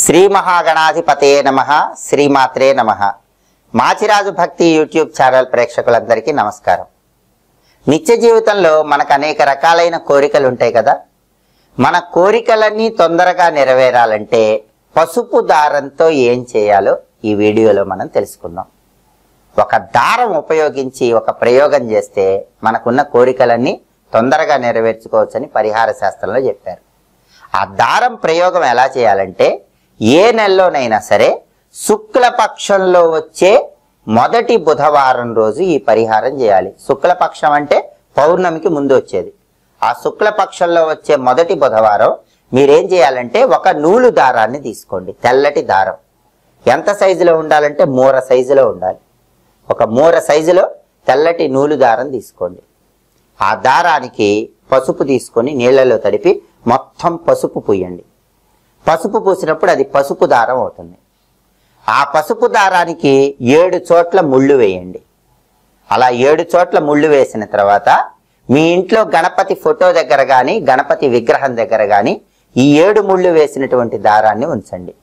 శ్రీ మహాగణాధిపతే నమ శ్రీమాత్రే నమ మాచిరాజు భక్తి యూట్యూబ్ ఛానల్ ప్రేక్షకులందరికీ నమస్కారం నిత్య జీవితంలో మనకు అనేక రకాలైన కోరికలు ఉంటాయి కదా మన కోరికలన్నీ తొందరగా నెరవేరాలంటే పసుపు దారంతో ఏం చేయాలో ఈ వీడియోలో మనం తెలుసుకుందాం ఒక దారం ఉపయోగించి ఒక ప్రయోగం చేస్తే మనకున్న కోరికలన్నీ తొందరగా నెరవేర్చుకోవచ్చని పరిహార శాస్త్రంలో చెప్పారు ఆ దారం ప్రయోగం ఎలా చేయాలంటే ఏ నెలలోనైనా సరే శుక్లపక్షంలో వచ్చే మొదటి బుధవారం రోజు ఈ పరిహారం చేయాలి శుక్లపక్షం అంటే పౌర్ణమికి ముందు వచ్చేది ఆ శుక్లపక్షంలో వచ్చే మొదటి బుధవారం మీరేం చేయాలంటే ఒక నూలు దారాన్ని తీసుకోండి తెల్లటి దారం ఎంత సైజులో ఉండాలంటే మూర సైజులో ఉండాలి ఒక మూర సైజులో తెల్లటి నూలు దారం తీసుకోండి ఆ దారానికి పసుపు తీసుకొని నీళ్ళలో తడిపి మొత్తం పసుపు పూయండి పసుపు పూసినప్పుడు అది పసుపు దారం అవుతుంది ఆ పసుపు దారానికి ఏడు చోట్ల ముళ్ళు వేయండి అలా ఏడు చోట్ల ముళ్ళు వేసిన తర్వాత మీ ఇంట్లో గణపతి ఫోటో దగ్గర కానీ గణపతి విగ్రహం దగ్గర కానీ ఈ ఏడు ముళ్ళు వేసినటువంటి దారాన్ని ఉంచండి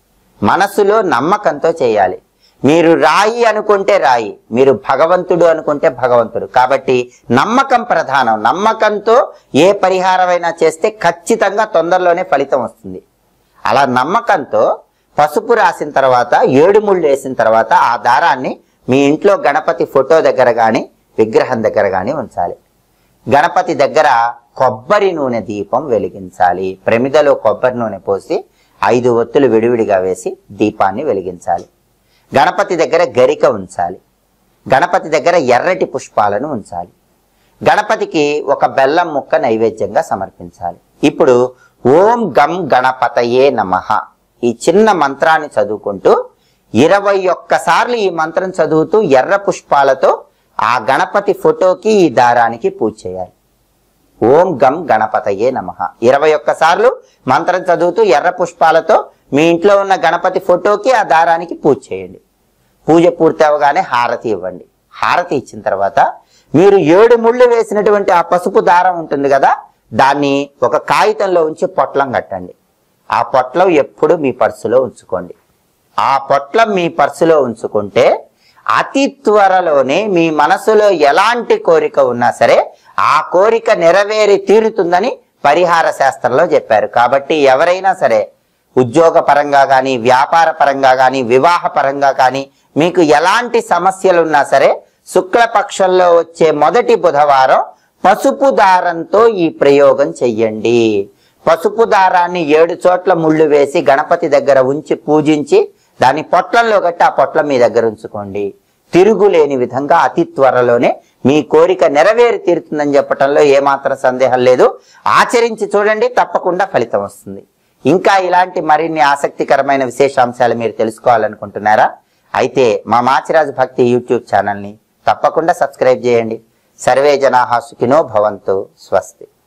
మనసులో నమ్మకంతో చేయాలి మీరు రాయి అనుకుంటే రాయి మీరు భగవంతుడు అనుకుంటే భగవంతుడు కాబట్టి నమ్మకం ప్రధానం నమ్మకంతో ఏ పరిహారమైనా చేస్తే ఖచ్చితంగా తొందరలోనే ఫలితం వస్తుంది అలా నమ్మకంతో పసుపు రాసిన తర్వాత ఏడు ముళ్ళు వేసిన తర్వాత ఆ దారాన్ని మీ ఇంట్లో గణపతి ఫోటో దగ్గర కానీ విగ్రహం దగ్గర కానీ ఉంచాలి గణపతి దగ్గర కొబ్బరి నూనె దీపం వెలిగించాలి ప్రమిదలో కొబ్బరి నూనె పోసి ఐదు ఒత్తులు విడివిడిగా వేసి దీపాన్ని వెలిగించాలి గణపతి దగ్గర గరిక ఉంచాలి గణపతి దగ్గర ఎర్రటి పుష్పాలను ఉంచాలి గణపతికి ఒక బెల్లం ముక్క నైవేద్యంగా సమర్పించాలి ఇప్పుడు ఓం గం గణపతయే నమః ఈ చిన్న మంత్రాన్ని చదువుకుంటూ ఇరవై ఒక్కసార్లు ఈ మంత్రం చదువుతూ ఎర్ర పుష్పాలతో ఆ గణపతి ఫోటోకి ఈ దారానికి పూజ చేయాలి ఓం గం గణపతయే నమ ఇరవై ఒక్కసార్లు మంత్రం చదువుతూ ఎర్ర పుష్పాలతో మీ ఇంట్లో ఉన్న గణపతి ఫోటోకి ఆ దారానికి పూజ చేయండి పూజ పూర్తి అవగానే హారతి ఇవ్వండి హారతి ఇచ్చిన తర్వాత మీరు ఏడు ముళ్ళు వేసినటువంటి ఆ పసుపు దారం ఉంటుంది కదా దాన్ని ఒక కాగితంలో ఉంచి పొట్లం కట్టండి ఆ పొట్లం ఎప్పుడు మీ పర్సులో ఉంచుకోండి ఆ పొట్లం మీ పర్సులో ఉంచుకుంటే అతి త్వరలోనే మీ మనసులో ఎలాంటి కోరిక ఉన్నా సరే ఆ కోరిక నెరవేరి తీరుతుందని పరిహార శాస్త్రంలో చెప్పారు కాబట్టి ఎవరైనా సరే ఉద్యోగ పరంగా కానీ వ్యాపార పరంగా కానీ వివాహ పరంగా కానీ మీకు ఎలాంటి సమస్యలు ఉన్నా సరే శుక్లపక్షంలో వచ్చే మొదటి బుధవారం పసుపు దారంతో ఈ ప్రయోగం చెయ్యండి పసుపు దారాన్ని ఏడు చోట్ల ముళ్ళు వేసి గణపతి దగ్గర ఉంచి పూజించి దాన్ని పొట్లంలో కట్టి ఆ పొట్లం మీ దగ్గర ఉంచుకోండి తిరుగులేని విధంగా అతి త్వరలోనే మీ కోరిక నెరవేరి తీరుతుందని చెప్పటంలో ఏమాత్రం సందేహం లేదు ఆచరించి చూడండి తప్పకుండా ఫలితం వస్తుంది ఇంకా ఇలాంటి మరిన్ని ఆసక్తికరమైన విశేషాంశాలు మీరు తెలుసుకోవాలనుకుంటున్నారా అయితే మా మాచిరాజు భక్తి యూట్యూబ్ ఛానల్ని తప్పకుండా సబ్స్క్రైబ్ చేయండి సర్వే జనాహా సుఖినో భవంతు స్వస్తి